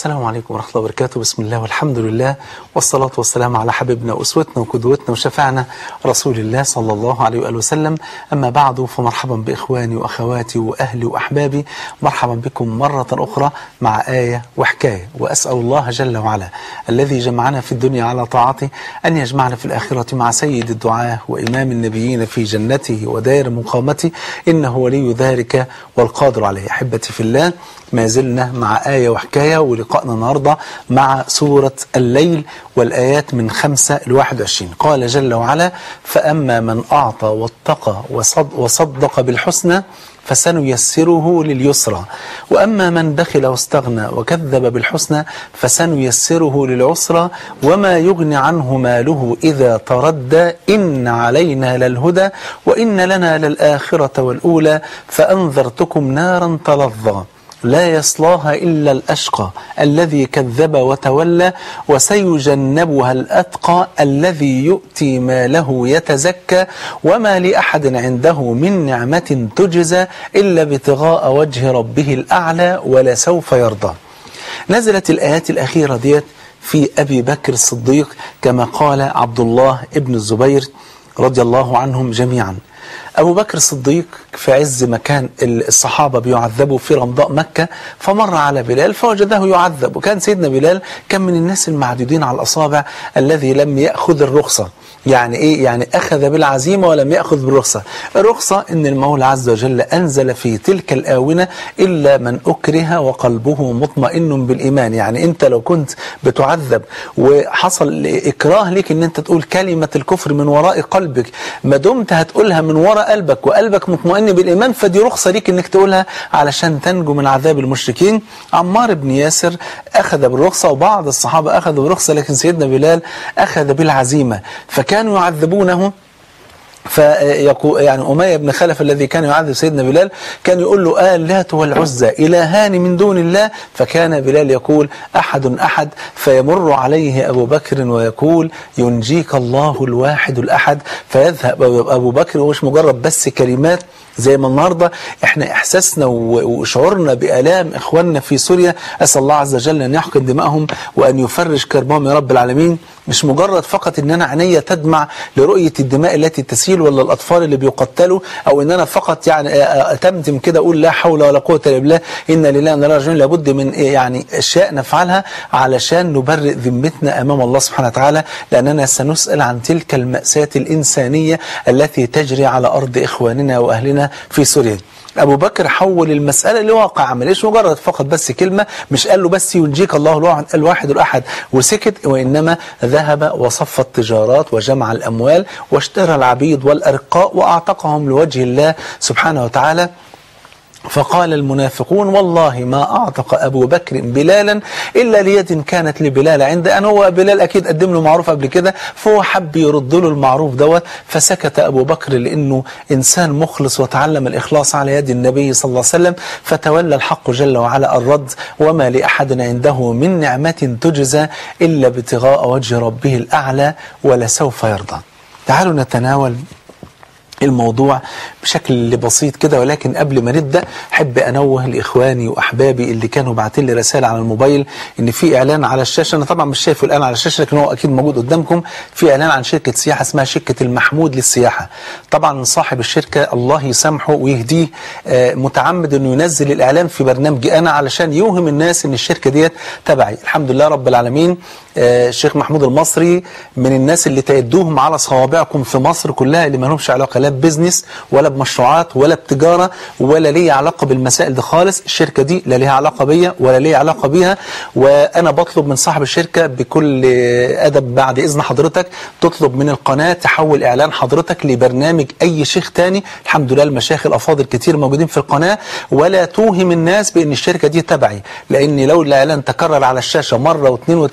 السلام عليكم ورحمة الله وبركاته بسم الله والحمد لله والصلاة والسلام على حبيبنا وأسوتنا وقدوتنا وشفعنا رسول الله صلى الله عليه وآله وسلم أما بعد فمرحبا بإخواني وأخواتي وأهلي وأحبابي مرحبا بكم مرة أخرى مع آية وحكاية وأسأل الله جل وعلا الذي جمعنا في الدنيا على طاعته أن يجمعنا في الآخرة مع سيد الدعاة وإمام النبيين في جنته ودار مقامته إنه ولي ذلك والقادر عليه أحبتي في الله ما زلنا مع آية وحكاية ولقائنا النهاردة مع سورة الليل والآيات من خمسة لواحد وعشرين قال جل وعلا فأما من أعطى واتقى وصد وصدق بالحسنى فسنيسره لليسرى وأما من بخل واستغنى وكذب بالحسنى فسنيسره للعسرى وما يغني عنه ماله إذا تردى إن علينا للهدى وإن لنا للآخرة والأولى فأنذرتكم نارا تلظى لا يصلاها إلا الأشقى الذي كذب وتولى وسيجنبها الأتقى الذي يؤتي ماله يتزكى وما لأحد عنده من نعمة تجزى إلا ابتغاء وجه ربه الأعلى ولسوف يرضى نزلت الآيات الأخيرة ديت في أبي بكر الصديق كما قال عبد الله ابن الزبير رضي الله عنهم جميعا أبو بكر الصديق في عز ما كان الصحابة بيعذبوا في رمضاء مكة فمر على بلال فوجده يعذب وكان سيدنا بلال كان من الناس المعدودين على الأصابع الذي لم يأخذ الرخصة يعني ايه يعني اخذ بالعزيمه ولم ياخذ بالرخصه الرخصه ان المولى عز وجل انزل في تلك الاونه الا من اكره وقلبه مطمئن بالايمان يعني انت لو كنت بتعذب وحصل اكراه ليك ان انت تقول كلمه الكفر من وراء قلبك ما دمت هتقولها من وراء قلبك وقلبك مطمئن بالايمان فدي رخصه ليك انك تقولها علشان تنجو من عذاب المشركين عمار بن ياسر اخذ بالرخصه وبعض الصحابه اخذوا بالرخصه لكن سيدنا بلال اخذ بالعزيمه فكان كانوا يعذبونه فيقول يعني أمية بن خلف الذي كان يعذب سيدنا بلال كان يقول له آلات والعزى إلهان من دون الله فكان بلال يقول أحد أحد فيمر عليه أبو بكر ويقول ينجيك الله الواحد الأحد فيذهب أبو بكر ومش مجرد بس كلمات زي ما النهاردة احنا احساسنا وشعورنا بآلام اخواننا في سوريا اسال الله عز وجل ان يحقن دمائهم وان يفرج كربهم يا رب العالمين مش مجرد فقط ان انا عينيا تدمع لرؤية الدماء التي تسيل ولا الاطفال اللي بيقتلوا او ان انا فقط يعني اتمتم كده اقول لا حول ولا قوة الا بالله ان لله وانا راجعون لابد من يعني اشياء نفعلها علشان نبرئ ذمتنا امام الله سبحانه وتعالى لاننا سنسال عن تلك المأساة الانسانية التي تجري على ارض اخواننا واهلنا في سوريا أبو بكر حول المسألة لواقع عمل إيش مجرد فقط بس كلمة مش قال له بس ينجيك الله الواحد الأحد وسكت وإنما ذهب وصف التجارات وجمع الأموال واشترى العبيد والأرقاء وأعتقهم لوجه الله سبحانه وتعالى فقال المنافقون والله ما أعتق أبو بكر بلالا إلا ليد كانت لبلال عند أن هو بلال أكيد قدم له معروف قبل كده فهو حب يرد له المعروف دوت فسكت أبو بكر لأنه إنسان مخلص وتعلم الإخلاص على يد النبي صلى الله عليه وسلم فتولى الحق جل وعلا الرد وما لأحد عنده من نعمة تجزى إلا ابتغاء وجه ربه الأعلى ولسوف يرضى تعالوا نتناول الموضوع بشكل بسيط كده ولكن قبل ما نبدا احب انوه لاخواني واحبابي اللي كانوا باعتين لي رساله على الموبايل ان في اعلان على الشاشه انا طبعا مش شايفه الان على الشاشه لكن هو اكيد موجود قدامكم في اعلان عن شركه سياحه اسمها شركه المحمود للسياحه طبعا صاحب الشركه الله يسامحه ويهديه آه متعمد انه ينزل الاعلان في برنامجي انا علشان يوهم الناس ان الشركه ديت تبعي الحمد لله رب العالمين آه الشيخ محمود المصري من الناس اللي تعدوهم على صوابعكم في مصر كلها اللي ما لهمش علاقه لا ببزنس ولا بمشروعات ولا بتجاره ولا ليه علاقه بالمسائل دي خالص الشركه دي لا ليها علاقه بيا ولا ليها علاقه بيها وانا بطلب من صاحب الشركه بكل ادب بعد اذن حضرتك تطلب من القناه تحول اعلان حضرتك لبرنامج اي شيخ تاني الحمد لله المشايخ الافاضل كتير موجودين في القناه ولا توهم الناس بان الشركه دي تبعي لان لو الاعلان تكرر على الشاشه مره واثنين وثلاثه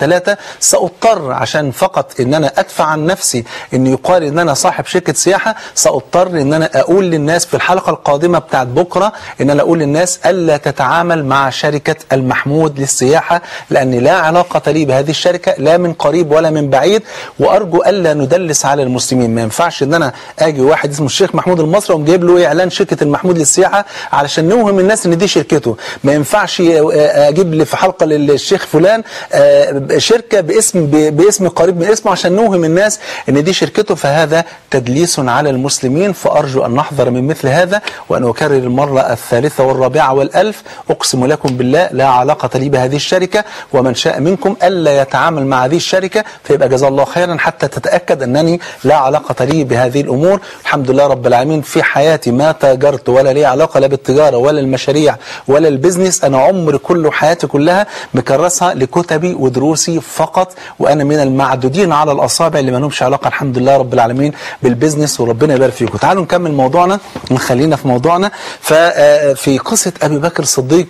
ساضطر عشان فقط ان انا ادفع عن نفسي ان يقال ان انا صاحب شركه سياحه ساضطر ان انا اقول للناس في الحلقه القادمه بتاعت بكره ان انا اقول للناس الا تتعامل مع شركه المحمود للسياحه لان لا علاقه لي بهذه الشركه لا من قريب ولا من بعيد وارجو الا ندلس على المسلمين ما ينفعش ان انا اجي واحد اسمه الشيخ محمود المصري وأقوم جايب له اعلان شركه المحمود للسياحه علشان نوهم الناس ان دي شركته ما ينفعش اجيب لي في حلقه للشيخ فلان آه، شركه باسم ب- باسم قريب من اسمه عشان نوهم الناس ان دي شركته فهذا تدليس على المسلمين فارجو ان نحذر من مثل هذا وان اكرر المره الثالثه والرابعه والالف اقسم لكم بالله لا علاقه لي بهذه الشركه ومن شاء منكم الا يتعامل مع هذه الشركه فيبقى جزاه الله خيرا حتى تتاكد انني لا علاقه لي بهذه الامور الحمد لله رب العالمين في حياتي ما تاجرت ولا لي علاقه لا بالتجاره ولا المشاريع ولا البزنس انا عمري كله حياتي كلها مكرسها لكتبي ودروسي فقط وانا من المعدودين على الاصابع اللي ما لهمش علاقه الحمد لله رب العالمين بالبزنس وربنا يبارك فيكم تعالوا نكمل موضوعنا ونخلينا في موضوعنا ففي قصه ابي بكر الصديق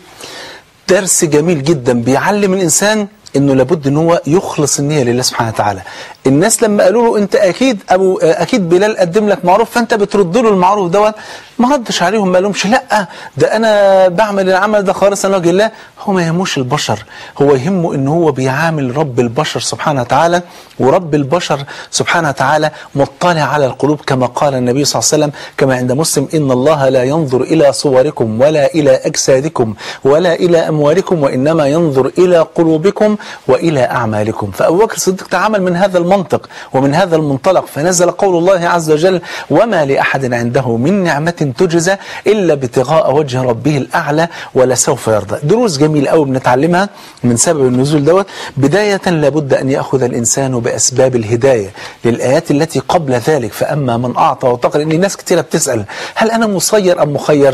درس جميل جدا بيعلم الانسان انه لابد ان هو يخلص النيه لله سبحانه وتعالى. الناس لما قالوا له انت اكيد ابو اكيد بلال قدم لك معروف فانت بترد له المعروف دوت ما ردش عليهم ما لهمش لا ده انا بعمل العمل ده خالصا لوجه الله هو ما يهموش البشر هو يهمه ان هو بيعامل رب البشر سبحانه وتعالى ورب البشر سبحانه وتعالى مطلع على القلوب كما قال النبي صلى الله عليه وسلم كما عند مسلم ان الله لا ينظر الى صوركم ولا الى اجسادكم ولا الى اموالكم وانما ينظر الى قلوبكم والى اعمالكم فابو بكر الصديق تعامل من هذا المنطق ومن هذا المنطلق فنزل قول الله عز وجل وما لاحد عنده من نعمه تجزى الا ابتغاء وجه ربه الاعلى ولسوف يرضى دروس جميله قوي بنتعلمها من سبب النزول دوت بدايه لابد ان ياخذ الانسان باسباب الهدايه للايات التي قبل ذلك فاما من اعطى واتقى ان ناس كثيره بتسال هل انا مسير ام مخير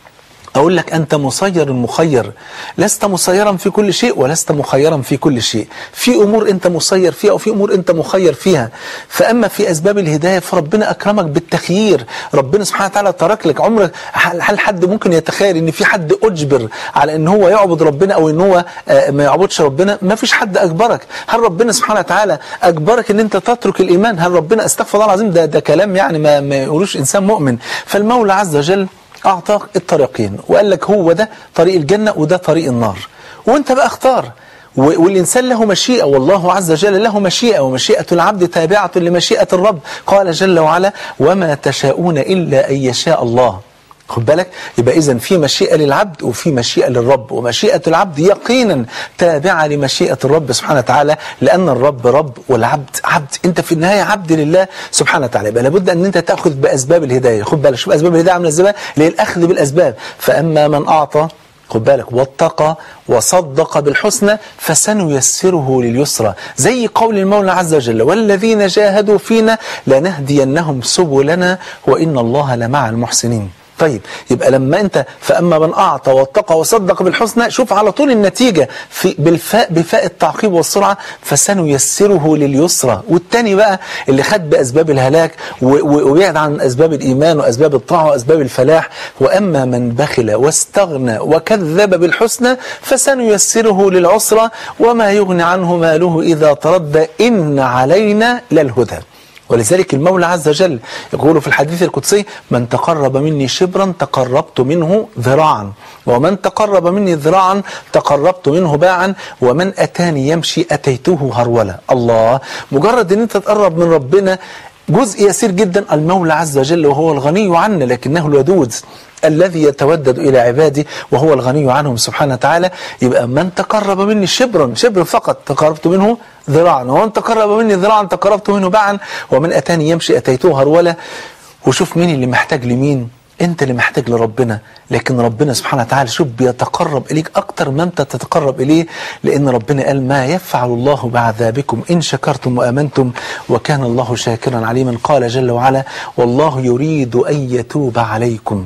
أقول لك أنت مسير مخير لست مسيرا في كل شيء ولست مخيرا في كل شيء في أمور أنت مسير فيها وفي أمور أنت مخير فيها فأما في أسباب الهداية فربنا أكرمك بالتخيير ربنا سبحانه وتعالى ترك لك عمرك هل هل حد ممكن يتخيل أن في حد أجبر على أن هو يعبد ربنا أو أن هو آه، ما يعبدش ربنا ما فيش حد أجبرك هل ربنا سبحانه وتعالى أجبرك أن أنت تترك الإيمان هل ربنا استغفر الله العظيم ده, ده كلام يعني ما, ما يقولوش إنسان مؤمن فالمولى عز وجل أعطاك الطريقين وقال لك هو ده طريق الجنة وده طريق النار وانت بقى اختار و- والإنسان له مشيئة والله عز وجل له مشيئة ومشيئة العبد تابعة لمشيئة الرب قال جل وعلا وما تشاءون إلا أن يشاء الله خد بالك يبقى اذا في مشيئه للعبد وفي مشيئه للرب ومشيئه العبد يقينا تابعه لمشيئه الرب سبحانه وتعالى لان الرب رب والعبد عبد انت في النهايه عبد لله سبحانه وتعالى يبقى لابد ان انت تاخذ باسباب الهدايه خد بالك شوف اسباب الهدايه عامله ازاي بقى؟ اللي هي الاخذ بالاسباب فاما من اعطى خد بالك واتقى وصدق بالحسنى فسنيسره لليسرى زي قول المولى عز وجل والذين جاهدوا فينا لنهدينهم سبلنا وان الله لمع المحسنين طيب يبقى لما انت فاما من اعطى واتقى وصدق بالحسنى شوف على طول النتيجه في بالفاء بفاء التعقيب والسرعه فسنيسره لليسرى والتاني بقى اللي خد باسباب الهلاك و- و- وبعد عن اسباب الايمان واسباب الطاعه واسباب الفلاح واما من بخل واستغنى وكذب بالحسنى فسنيسره للعسرى وما يغني عنه ماله اذا تردى ان علينا للهدى ولذلك المولى عز وجل يقول في الحديث القدسي من تقرب مني شبرا تقربت منه ذراعا ومن تقرب مني ذراعا تقربت منه باعا ومن أتاني يمشي أتيته هرولة الله مجرد أن أنت تقرب من ربنا جزء يسير جدا المولى عز وجل وهو الغني عنا لكنه الودود الذي يتودد إلى عباده وهو الغني عنهم سبحانه وتعالى يبقى من تقرب مني شبرا شبر فقط تقربت منه ذراعا ومن تقرب مني ذراعا تقربت منه باعا ومن أتاني يمشي أتيته هرولة وشوف مين اللي محتاج لمين انت اللي محتاج لربنا لكن ربنا سبحانه وتعالى شوف بيتقرب اليك اكتر ما انت تتقرب اليه لان ربنا قال ما يفعل الله بعذابكم ان شكرتم وامنتم وكان الله شاكرا عليما قال جل وعلا والله يريد ان يتوب عليكم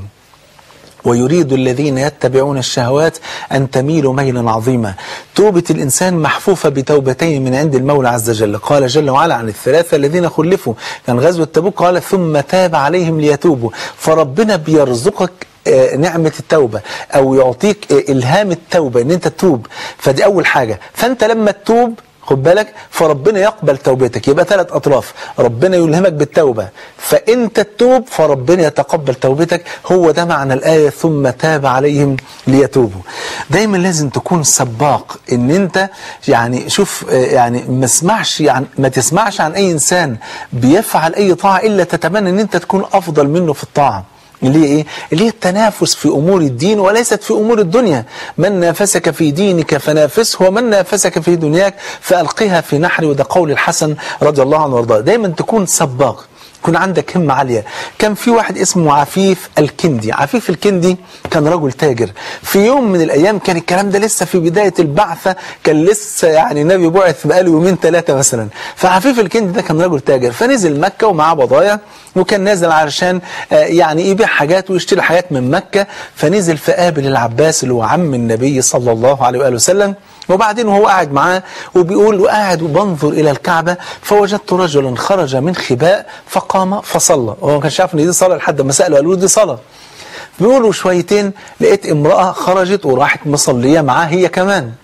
ويريد الذين يتبعون الشهوات أن تميلوا ميلا عظيما توبة الإنسان محفوفة بتوبتين من عند المولى عز وجل قال جل وعلا عن الثلاثة الذين خلفوا كان غزوة تبوك قال ثم تاب عليهم ليتوبوا فربنا بيرزقك آه، نعمة التوبة أو يعطيك آه، إلهام التوبة إن أنت تتوب فدي أول حاجة فأنت لما تتوب خد بالك فربنا يقبل توبتك يبقى ثلاث أطراف ربنا يلهمك بالتوبة فأنت تتوب فربنا يتقبل توبتك هو ده معنى الآية ثم تاب عليهم ليتوبوا دايما لازم تكون سباق ان انت يعني شوف آه، يعني ما اسمعش يعني ما تسمعش عن اي انسان بيفعل اي طاعة الا تتمنى ان انت تكون افضل منه في الطاعة اللي هي ايه؟ اللي هي التنافس في امور الدين وليست في امور الدنيا، من نافسك في دينك فنافسه ومن نافسك في دنياك فالقها في نحري وده قول الحسن رضي الله عنه وارضاه، دايما تكون سباق يكون عندك همة عالية كان في واحد اسمه عفيف الكندي عفيف الكندي كان رجل تاجر في يوم من الأيام كان الكلام ده لسه في بداية البعثة كان لسه يعني النبي بعث بقاله يومين ثلاثة مثلا فعفيف الكندي ده كان رجل تاجر فنزل مكة ومعاه بضايع وكان نازل علشان آه، يعني يبيع حاجات ويشتري حاجات من مكة فنزل فقابل العباس اللي هو عم النبي صلى الله عليه وآله وسلم وبعدين وهو قاعد معاه وبيقول وقاعد وبنظر إلى الكعبة فوجدت رجلا خرج من خباء فقام فصلى هو ما كانش عارف ان دي صلاة لحد ما سأله قالوا له دي صلاة بيقولوا شويتين لقيت امرأة خرجت وراحت مصلية معاه هي كمان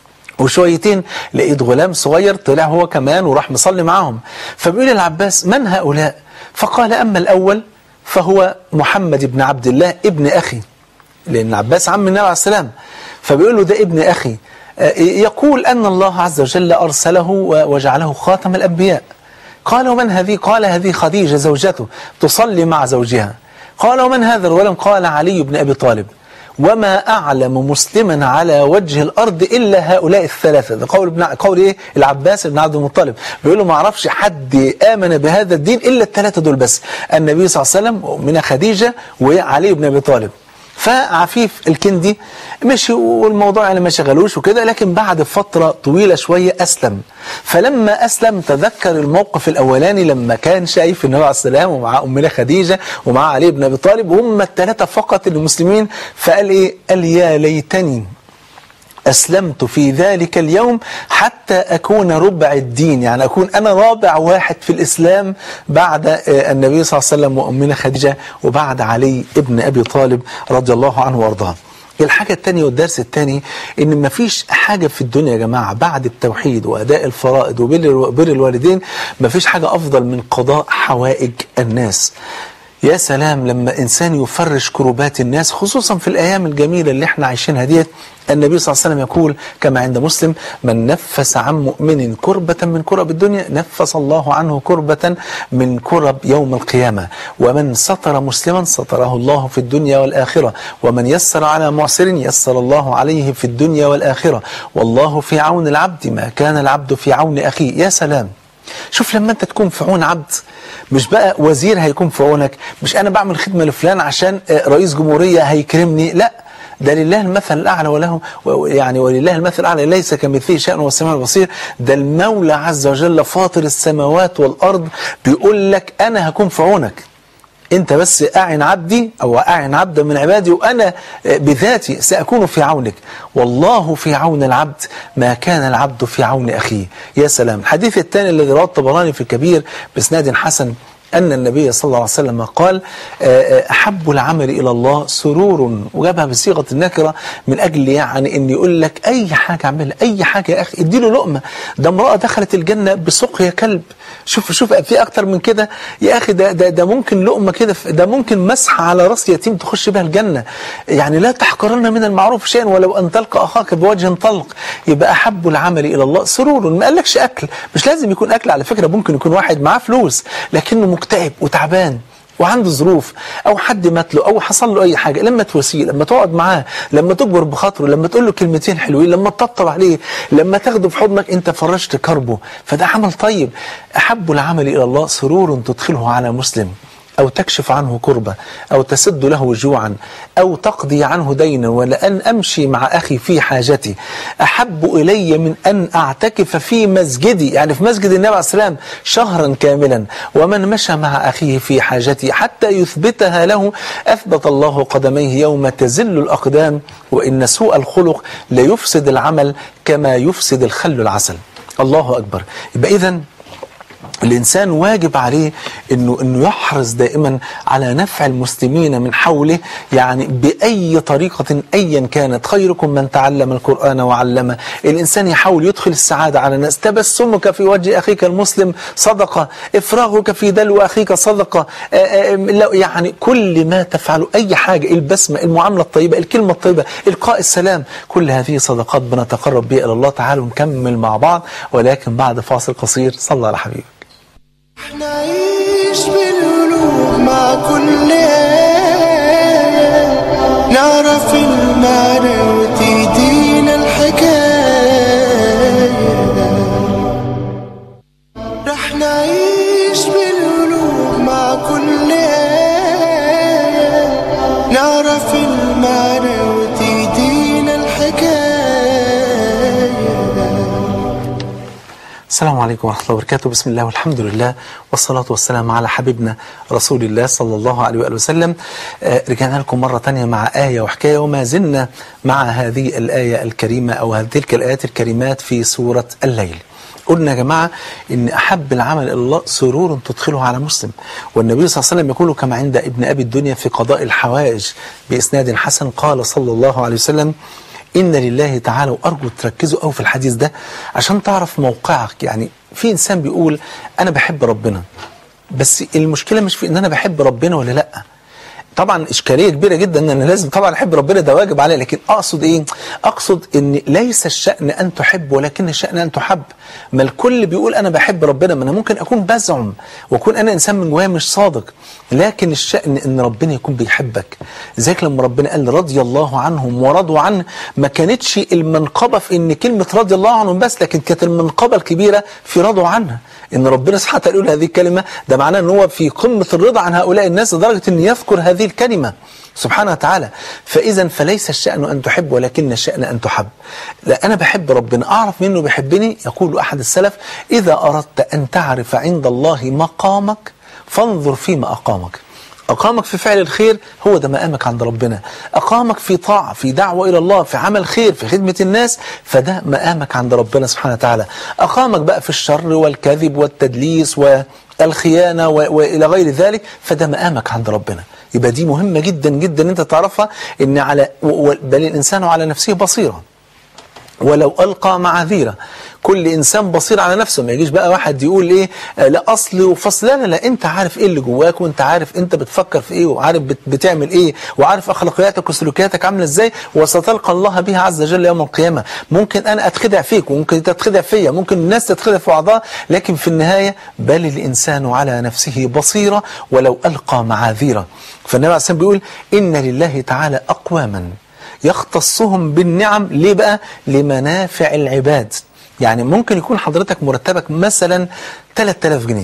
وشويتين لقيت غلام صغير طلع هو كمان وراح مصلي معاهم فبيقول العباس من هؤلاء فقال أما الأول فهو محمد بن عبد الله ابن أخي لأن العباس عم النبي عليه السلام فبيقول له ده ابن أخي آه، يقول أن الله عز وجل أرسله و- وجعله خاتم الأنبياء قال ومن هذه قال هذه خديجة زوجته تصلي مع زوجها قال ومن هذا الولد قال علي بن أبي طالب وما أعلم مسلما على وجه الأرض إلا هؤلاء الثلاثة ده قول ابن قول إيه العباس بن عبد المطلب بيقول له ما أعرفش حد آمن بهذا الدين إلا الثلاثة دول بس النبي صلى الله عليه وسلم من خديجة وعلي بن أبي طالب فعفيف الكندي مشي والموضوع يعني ما شغلوش وكده لكن بعد فترة طويلة شوية أسلم فلما أسلم تذكر الموقف الأولاني لما كان شايف النبي عليه السلام ومع أمنا خديجة ومع علي بن أبي طالب وهم الثلاثة فقط المسلمين فقال إيه قال يا ليتني أسلمت في ذلك اليوم حتى أكون ربع الدين يعني أكون أنا رابع واحد في الإسلام بعد آه، النبي صلى الله عليه وسلم وأمنا خديجة وبعد علي ابن أبي طالب رضي الله عنه وارضاه الحاجة الثانية والدرس الثاني إن مفيش حاجة في الدنيا يا جماعة بعد التوحيد وأداء الفرائض وبر بر الوالدين مفيش حاجة أفضل من قضاء حوائج الناس يا سلام لما إنسان يفرش كروبات الناس خصوصا في الأيام الجميلة اللي احنا عايشينها ديت النبي صلى الله عليه وسلم يقول كما عند مسلم من نفس عن مؤمن كربة من كرب الدنيا نفس الله عنه كربة من كرب يوم القيامة ومن ستر مسلما ستره الله في الدنيا والآخرة ومن يسر على معسر يسر الله عليه في الدنيا والآخرة والله في عون العبد ما كان العبد في عون أخيه يا سلام شوف لما انت تكون في عون عبد مش بقى وزير هيكون في عونك مش انا بعمل خدمه لفلان عشان آه، رئيس جمهوريه هيكرمني لا ده لله المثل الاعلى وله و- يعني ولله المثل الاعلى ليس كمثله شيء وهو السميع البصير ده المولى عز وجل فاطر السماوات والارض بيقول لك انا هكون في عونك انت بس اعن عبدي او اعن عبدا من عبادي وانا بذاتي ساكون في عونك والله في عون العبد ما كان العبد في عون اخيه يا سلام الحديث الثاني الذي رواه الطبراني في الكبير باسناد حسن أن النبي صلى الله عليه وسلم قال آه، آه، أحب العمل إلى الله سرور وجابها بصيغة النكرة من أجل يعني أن يقول لك أي حاجة اعملها أي حاجة يا أخي اديله لقمة ده امرأة دخلت الجنة بسقيا كلب شوف شوف في أكتر من كده يا أخي ده ده, ده ممكن لقمة كده ده ممكن مسح على راس يتيم تخش بها الجنة يعني لا تحقرن من المعروف شيئا ولو أن تلقى أخاك بوجه طلق يبقى أحب العمل إلى الله سرور ما قالكش أكل مش لازم يكون أكل على فكرة ممكن يكون واحد معاه فلوس لكنه مكتئب وتعبان وعنده ظروف او حد مات له او حصل له اي حاجه لما تواسيه لما تقعد معاه لما تكبر بخاطره لما تقول له كلمتين حلوين لما تطبطب عليه لما تاخده في حضنك انت فرجت كربه فده عمل طيب احب العمل الى الله سرور تدخله على مسلم أو تكشف عنه كربة أو تسد له جوعا أو تقضي عنه دينا ولأن أمشي مع أخي في حاجتي أحب إلي من أن أعتكف في مسجدي يعني في مسجد النبي عليه السلام شهرا كاملا ومن مشى مع أخيه في حاجتي حتى يثبتها له أثبت الله قدميه يوم تزل الأقدام وإن سوء الخلق ليفسد العمل كما يفسد الخل العسل الله أكبر يبقى إذن الإنسان واجب عليه إنه إنه يحرص دائما على نفع المسلمين من حوله يعني بأي طريقة أيا كانت خيركم من تعلم القرآن وعلمه الإنسان يحاول يدخل السعادة على الناس تبسمك في وجه أخيك المسلم صدقة إفراغك في دلو أخيك صدقة آآ آآ لو- يعني كل ما تفعله أي حاجة البسمة المعاملة الطيبة الكلمة الطيبة إلقاء السلام كل هذه صدقات بنتقرب بها إلى الله تعالوا نكمل مع بعض ولكن بعد فاصل قصير صلى على حبيبك نعيش بالقلوب مع كل آية نعرف المعنى وتهدينا الحكاية رح نعيش بالقلوب مع كل آية نعرف المعنى وتهدينا الحكاية السلام عليكم ورحمة الله وبركاته بسم الله والحمد لله والصلاة والسلام على حبيبنا رسول الله صلى الله عليه وآله وسلم آه، رجعنا لكم مرة تانية مع آية وحكاية وما زلنا مع هذه الآية الكريمة أو هذه تلك الآيات الكريمات في سورة الليل قلنا يا جماعة إن أحب العمل إلى الله سرور تدخله على مسلم والنبي صلى الله عليه وسلم يقول كما عند ابن أبي الدنيا في قضاء الحوائج بإسناد حسن قال صلى الله عليه وسلم إن لله تعالى وأرجو تركزوا قوي في الحديث ده عشان تعرف موقعك يعني في إنسان بيقول أنا بحب ربنا بس المشكلة مش في إن أنا بحب ربنا ولا لأ طبعا إشكالية كبيرة جدا إن أنا لازم طبعا أحب ربنا ده واجب علي لكن أقصد إيه؟ أقصد إن ليس الشأن أن تحب ولكن الشأن أن تحب ما الكل بيقول أنا بحب ربنا ما أنا ممكن أكون بزعم وأكون أنا إنسان من جوايا مش صادق لكن الشأن إن ربنا يكون بيحبك زيك لما ربنا قال رضي الله عنهم ورضوا عنه ما كانتش المنقبة في إن كلمة رضي الله عنهم بس لكن كانت المنقبة الكبيرة في رضوا عنها ان ربنا سبحانه وتعالى يقول هذه الكلمه ده معناه ان هو في قمه الرضا عن هؤلاء الناس لدرجه ان يذكر هذه الكلمه سبحانه وتعالى فاذا فليس الشان ان تحب ولكن الشان ان تحب لا انا بحب ربنا اعرف منه بيحبني يقول احد السلف اذا اردت ان تعرف عند الله مقامك فانظر فيما اقامك أقامك في فعل الخير هو ده مقامك عند ربنا أقامك في طاعة في دعوة إلى الله في عمل خير في خدمة الناس فده مقامك عند ربنا سبحانه وتعالى أقامك بقى في الشر والكذب والتدليس والخيانة و- وإلى غير ذلك فده مقامك عند ربنا يبقى دي مهمة جدا جدا أنت تعرفها إن على و- و- بل الإنسان على نفسه بصيرة ولو ألقى معاذيره كل إنسان بصير على نفسه ما يجيش بقى واحد يقول إيه آه، لا أصل وفصل لا لا لا أنت عارف إيه اللي جواك وأنت عارف أنت بتفكر في إيه وعارف بت بتعمل إيه وعارف أخلاقياتك وسلوكياتك عاملة إزاي وستلقى الله بها عز وجل يوم القيامة ممكن أنا أتخدع فيك وممكن أنت تتخدع فيا ممكن الناس تتخدع في بعضها لكن في النهاية بل الإنسان على نفسه بصيرة ولو ألقى معاذيره فالنبي عليه الصلاة والسلام بيقول إن لله تعالى أقواما يختصهم بالنعم ليه بقى لمنافع العباد يعني ممكن يكون حضرتك مرتبك مثلا 3000 جنيه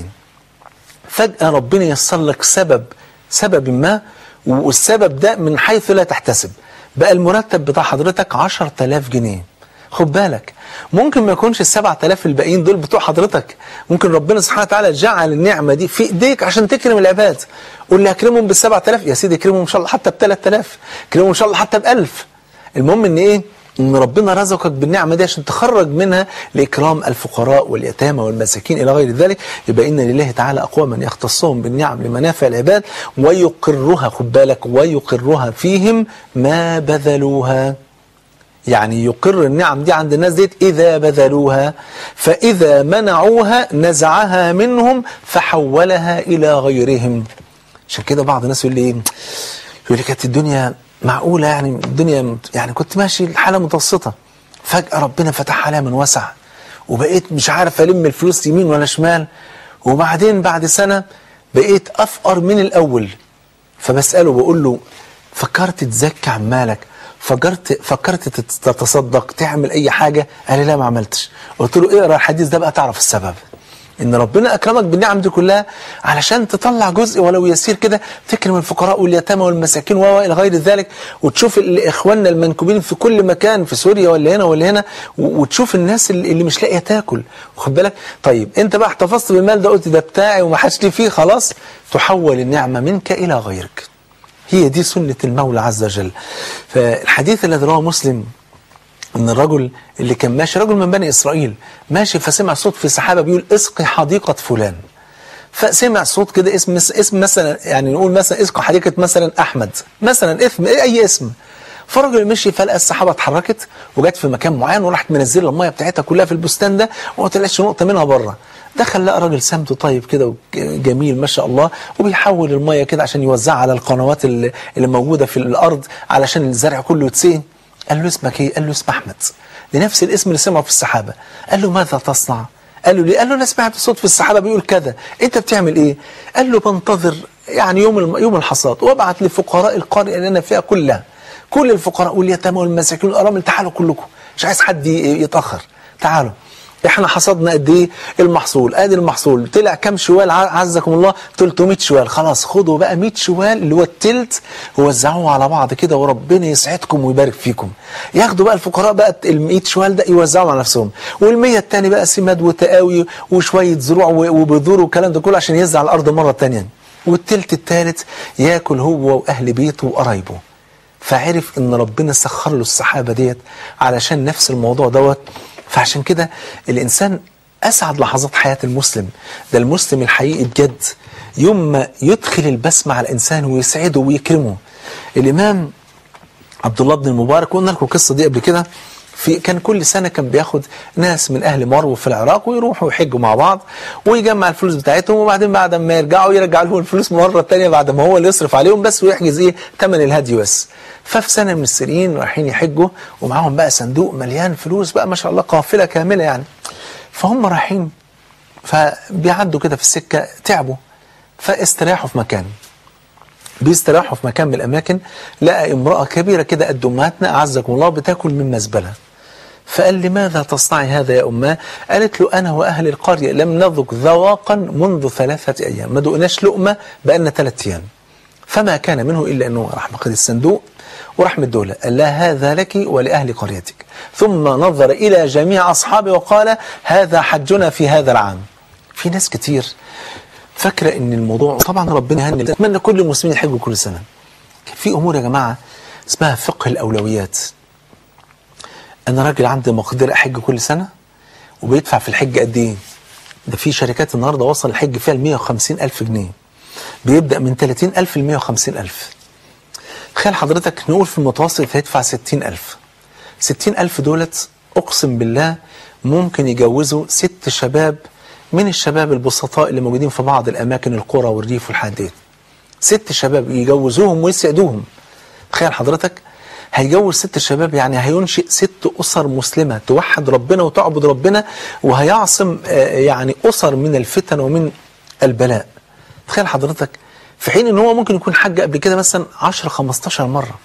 فجأة ربنا ييسر لك سبب سبب ما والسبب ده من حيث لا تحتسب بقى المرتب بتاع حضرتك 10000 جنيه خد بالك ممكن ما يكونش ال 7000 الباقيين دول بتوع حضرتك ممكن ربنا سبحانه وتعالى جعل النعمة دي في ايديك عشان تكرم العباد قول لي هكرمهم بال 7000 يا سيدي اكرمهم ان شاء الله حتى ب 3000 اكرمهم ان شاء الله حتى ب 1000 المهم ان ايه ان ربنا رزقك بالنعمه دي عشان تخرج منها لاكرام الفقراء واليتامى والمساكين الى غير ذلك يبقى ان لله تعالى اقواما يختصهم بالنعم لمنافع العباد ويقرها خد بالك ويقرها فيهم ما بذلوها يعني يقر النعم دي عند الناس ديت إذا بذلوها فإذا منعوها نزعها منهم فحولها إلى غيرهم عشان كده بعض الناس يقول لي إيه؟ يقول لي كانت الدنيا معقولة يعني الدنيا يعني كنت ماشي الحالة متوسطة فجأة ربنا فتح عليها من وسع وبقيت مش عارف ألم الفلوس يمين ولا شمال وبعدين بعد سنة بقيت أفقر من الأول فبسأله بقول له فكرت تزكي عن مالك فكرت فكرت تت- تتصدق تعمل اي حاجه قال لي لا ما عملتش قلت له اقرا الحديث ده بقى تعرف السبب ان ربنا اكرمك بالنعم دي كلها علشان تطلع جزء ولو يسير كده تكرم الفقراء واليتامى والمساكين و الى غير ذلك وتشوف ال- اخواننا المنكوبين في كل مكان في سوريا ولا هنا ولا هنا و- وتشوف الناس اللي اللي مش لاقيه تاكل واخد بالك طيب انت بقى احتفظت بالمال ده قلت ده بتاعي وما حدش لي فيه خلاص تحول النعمه منك الى غيرك هي دي سنة المولى عز وجل فالحديث الذي رواه مسلم ان الرجل اللي كان ماشي رجل من بني اسرائيل ماشي فسمع صوت في سحابه بيقول اسقي حديقه فلان فسمع صوت كده اسم اسم مثلا يعني نقول مثلا اسقي حديقه مثلا احمد مثلا اسم اي اسم فالراجل مشي فلقى السحابه اتحركت وجت في مكان معين وراحت منزله الميه بتاعتها كلها في البستان ده وما طلعتش نقطه منها بره دخل لقى راجل سمته طيب كده وجميل ما شاء الله وبيحول الميه كده عشان يوزعها على القنوات اللي اللي موجوده في الارض علشان الزرع كله يتسقي قال له اسمك ايه؟ قال له اسم احمد لنفس الاسم اللي سمعه في السحابه قال له ماذا تصنع؟ قال له ليه؟ قال له انا سمعت صوت في السحابه بيقول كذا انت بتعمل ايه؟ قال له بنتظر يعني يوم الم- يوم الحصاد وابعت لفقراء القريه اللي انا فيها كلها كل الفقراء واليتامى والمساكين والارامل تعالوا كلكم مش عايز حد ي- يتاخر تعالوا احنا حصدنا قد ايه المحصول ادي المحصول طلع كام شوال ع- عزكم الله 300 شوال خلاص خدوا بقى 100 شوال اللي هو التلت ووزعوه على بعض كده وربنا يسعدكم ويبارك فيكم ياخدوا بقى الفقراء بقى ال 100 شوال ده يوزعوا على نفسهم وال 100 التاني بقى سماد وتقاوي وشويه زروع و- وبذور والكلام ده كله عشان يوزع على الارض مره تانية والتلت التالت ياكل هو واهل بيته وقرايبه فعرف ان ربنا سخر له السحابه ديت علشان نفس الموضوع دوت فعشان كده الانسان اسعد لحظات حياه المسلم ده المسلم الحقيقي بجد يوم ما يدخل البسمه على الانسان ويسعده ويكرمه الامام عبد الله بن المبارك قلنا لكم القصه دي قبل كده في كان كل سنه كان بياخد ناس من اهل مرو في العراق ويروحوا يحجوا مع بعض ويجمع الفلوس بتاعتهم وبعدين بعد ما يرجعوا يرجع لهم الفلوس مره ثانيه بعد ما هو اللي يصرف عليهم بس ويحجز ايه ثمن الهدي بس ففي سنه من السنين رايحين يحجوا ومعاهم بقى صندوق مليان فلوس بقى ما شاء الله قافله كامله يعني فهم رايحين فبيعدوا كده في السكه تعبوا فاستراحوا في مكان بيستراحوا في مكان من الاماكن لقى امراه كبيره قد قد امهاتنا اعزكم الله بتاكل من مزبله فقال لماذا تصنعي هذا يا أماه قالت له أنا وأهل القرية لم نذق ذواقا منذ ثلاثة أيام ما دقناش لقمة بقالنا ثلاثة أيام فما كان منه إلا أنه راح مخذ الصندوق وراح مدوله قال لها هذا لك ولأهل قريتك ثم نظر إلى جميع أصحابه وقال هذا حجنا في هذا العام في ناس كتير فاكرة ان الموضوع طبعا ربنا يهني اتمنى كل المسلمين يحجوا كل سنة في امور يا جماعة اسمها فقه الاولويات انا راجل عندي مقدرة احج كل سنة وبيدفع في الحج قد ايه ده في شركات النهاردة وصل الحج فيها ل 150 الف جنيه بيبدأ من 30 الف ل 150 الف تخيل حضرتك نقول في المتوسط هيدفع 60 الف 60 الف دولت اقسم بالله ممكن يجوزوا ست شباب من الشباب البسطاء اللي موجودين في بعض الاماكن القرى والريف والحديد ست شباب يجوزوهم ويسعدوهم تخيل حضرتك هيجوز ست شباب يعني هينشئ ست أسر مسلمة توحد ربنا وتعبد ربنا وهيعصم آه، يعني أسر من الفتن ومن البلاء تخيل حضرتك في حين ان هو ممكن يكون حج قبل كده مثلا 10 15 مرة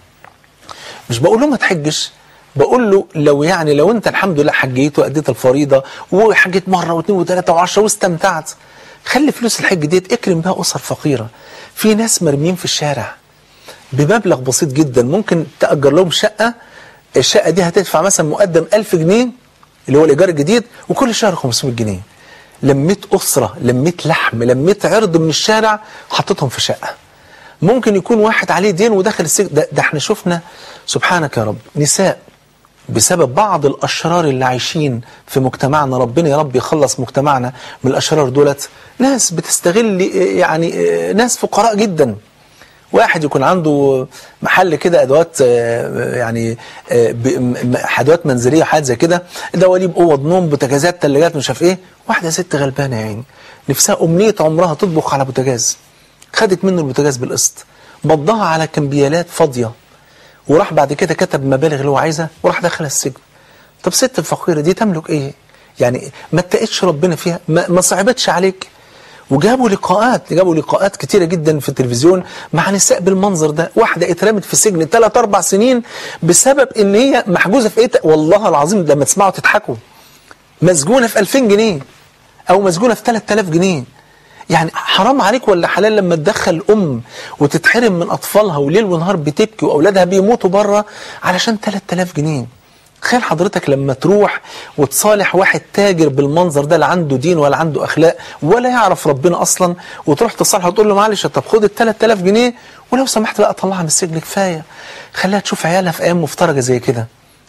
مش بقول له ما تحجش بقول له لو يعني لو انت الحمد لله حجيت واديت الفريضه وحجيت مره واثنين وثلاثه وعشره واستمتعت خلي فلوس الحج ديت اكرم بها اسر فقيره في ناس مرميين في الشارع بمبلغ بسيط جدا ممكن تأجر لهم شقة الشقة دي هتدفع مثلا مقدم 1000 جنيه اللي هو الإيجار الجديد وكل شهر 500 جنيه لميت أسرة لميت لحم لميت عرض من الشارع حطيتهم في شقة ممكن يكون واحد عليه دين ودخل السجن ده, ده احنا شفنا سبحانك يا رب نساء بسبب بعض الأشرار اللي عايشين في مجتمعنا ربنا يا رب يخلص مجتمعنا من الأشرار دولت ناس بتستغل يعني ناس فقراء جدا واحد يكون عنده محل كده ادوات آه، يعني آه، ب- م- ادوات منزليه وحاجات زي كده دواليب اوض نوم بوتاجازات ثلاجات مش عارف ايه واحده ست غلبانه يا عيني نفسها امنيه عمرها تطبخ على بوتاجاز خدت منه البوتاجاز بالقسط مضاها على كمبيالات فاضيه وراح بعد كده كتب مبالغ اللي هو عايزها وراح دخل السجن طب ست الفقيره دي تملك ايه يعني ما اتقتش ربنا فيها ما, ما صعبتش عليك وجابوا لقاءات جابوا لقاءات كتيرة جدا في التلفزيون مع نساء بالمنظر ده واحدة اترمت في سجن 3 4 سنين بسبب ان هي محجوزة في ايه والله العظيم لما تسمعوا تضحكوا مسجونة في 2000 جنيه او مسجونة في 3000 جنيه يعني حرام عليك ولا حلال لما تدخل ام وتتحرم من اطفالها وليل ونهار بتبكي واولادها بيموتوا بره علشان 3000 جنيه تخيل حضرتك لما تروح وتصالح واحد تاجر بالمنظر ده لا عنده دين ولا عنده اخلاق ولا يعرف ربنا اصلا وتروح تصالحه وتقول له معلش طب خد ال 3000 جنيه ولو سمحت بقى طلعها من السجن كفايه خليها تشوف عيالها في ايام مفترجه زي كده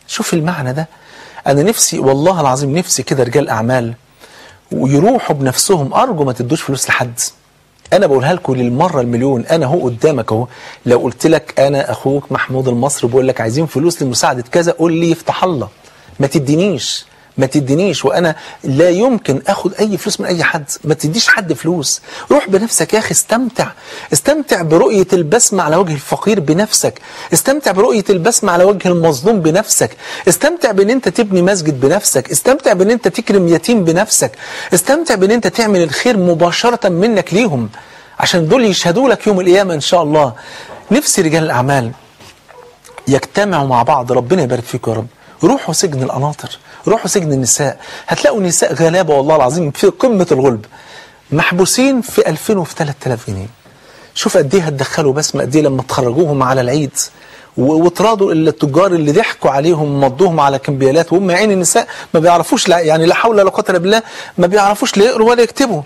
شوف المعنى ده انا نفسي والله العظيم نفسي كده رجال اعمال ويروحوا بنفسهم ارجو ما تدوش فلوس لحد انا بقولها لكم للمره المليون انا هو قدامك اهو لو قلت لك انا اخوك محمود المصري بقول لك عايزين فلوس لمساعده كذا قول لي يفتح الله ما تدينيش ما تدينيش وانا لا يمكن اخد اي فلوس من اي حد ما تديش حد فلوس روح بنفسك يا اخي استمتع استمتع برؤية البسمة على وجه الفقير بنفسك استمتع برؤية البسمة على وجه المظلوم بنفسك استمتع بان انت تبني مسجد بنفسك استمتع بان انت تكرم يتيم بنفسك استمتع بان انت تعمل الخير مباشرة منك ليهم عشان دول يشهدوا لك يوم القيامة ان شاء الله نفسي رجال الاعمال يجتمعوا مع بعض ربنا يبارك فيكم يا رب روحوا سجن القناطر روحوا سجن النساء هتلاقوا نساء غلابة والله العظيم في قمة الغلب محبوسين في 2000 وفي 3000 جنيه شوف قد ايه هتدخلوا بسمة قد ايه لما تخرجوهم على العيد و- وتراضوا التجار اللي ضحكوا عليهم مضوهم على كمبيالات وهم عين النساء ما بيعرفوش لا يعني لا حول ولا قوه الا بالله ما بيعرفوش لا يقروا ولا يكتبوا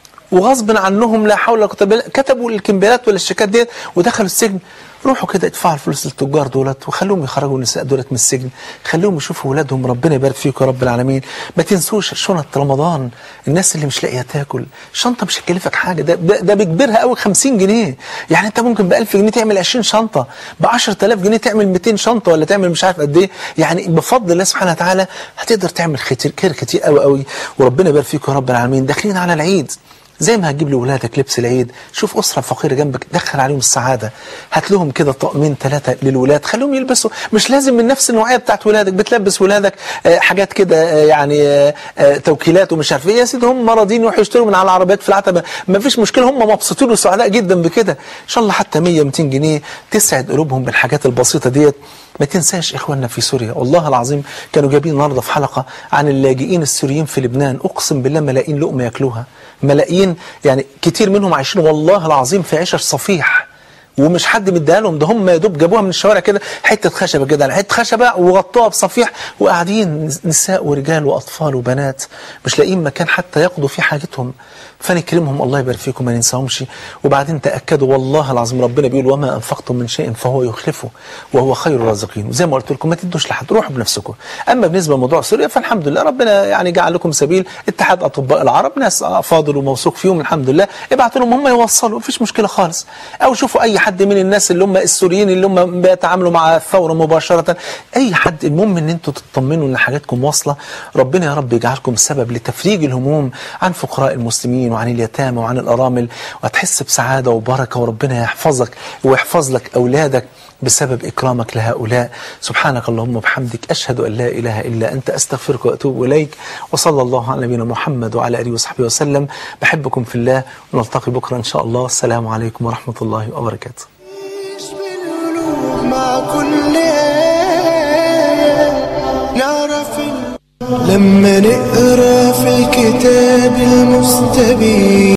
وغصب عنهم لا حول ولا قوه الا بالله كتبوا الكمبيالات ولا الشيكات ديت ودخلوا السجن روحوا كده ادفعوا الفلوس للتجار دولت وخلوهم يخرجوا النساء دولت من السجن خلوهم يشوفوا ولادهم ربنا يبارك فيكم يا رب العالمين ما تنسوش شنط رمضان الناس اللي مش لاقيه تاكل شنطه مش هتكلفك حاجه ده ده, ده بكبرها قوي 50 جنيه يعني انت ممكن ب 1000 جنيه تعمل 20 شنطه ب 10000 جنيه تعمل 200 شنطه ولا تعمل مش عارف قد ايه يعني بفضل الله سبحانه وتعالى هتقدر تعمل خير خير كتير قوي قوي وربنا يبارك فيكم يا رب العالمين داخلين على العيد زي ما هتجيب لاولادك لبس العيد شوف اسره فقيره جنبك دخل عليهم السعاده هات لهم كده طقمين ثلاثه للولاد خليهم يلبسوا مش لازم من نفس النوعيه بتاعت ولادك بتلبس ولادك آه، حاجات كده آه، يعني آه، آه، توكيلات ومش عارف ايه يا سيدي هم راضيين يروحوا يشتروا من على العربيات في العتبه ما فيش مشكله هم مبسوطين وسعداء جدا بكده ان شاء الله حتى 100 200 جنيه تسعد قلوبهم بالحاجات البسيطه ديت ما تنساش اخواننا في سوريا والله العظيم كانوا جايبين النهارده في حلقه عن اللاجئين السوريين في لبنان اقسم بالله ملايين لقمه ياكلوها ملايين يعني كتير منهم عايشين والله العظيم في عيشه صفيح ومش حد مديها لهم ده هم يا دوب جابوها من الشوارع كده حته خشبه كده على حته خشبه وغطوها بصفيح وقاعدين نساء ورجال واطفال وبنات مش لاقيين مكان حتى يقضوا فيه حاجتهم فنكرمهم الله يبارك فيكم ما ننساهمش وبعدين تاكدوا والله العظيم ربنا بيقول وما انفقتم من شيء فهو يخلفه وهو خير الرازقين وزي ما قلت لكم ما تدوش لحد روحوا بنفسكم اما بالنسبه لموضوع سوريا فالحمد لله ربنا يعني جعل لكم سبيل اتحاد اطباء العرب ناس افاضل وموثوق فيهم الحمد لله ابعتوا لهم هم يوصلوا مفيش مشكله خالص او شوفوا اي حد من الناس اللي هم السوريين اللي هم بيتعاملوا مع الثوره مباشره اي حد المهم ان انتوا تطمنوا ان حاجاتكم واصله ربنا يا رب يجعلكم سبب لتفريج الهموم عن فقراء المسلمين وعن اليتامى وعن الارامل وهتحس بسعاده وبركه وربنا يحفظك ويحفظ لك اولادك بسبب إكرامك لهؤلاء سبحانك اللهم وبحمدك أشهد أن لا إله إلا أنت أستغفرك وأتوب إليك وصلى الله على نبينا محمد وعلى آله وصحبه وسلم بحبكم في الله ونلتقي بكرة إن شاء الله السلام عليكم ورحمة الله وبركاته عيش بالقلوب مع كل آية نعرف ال- لما نقرا في الكتاب المستبين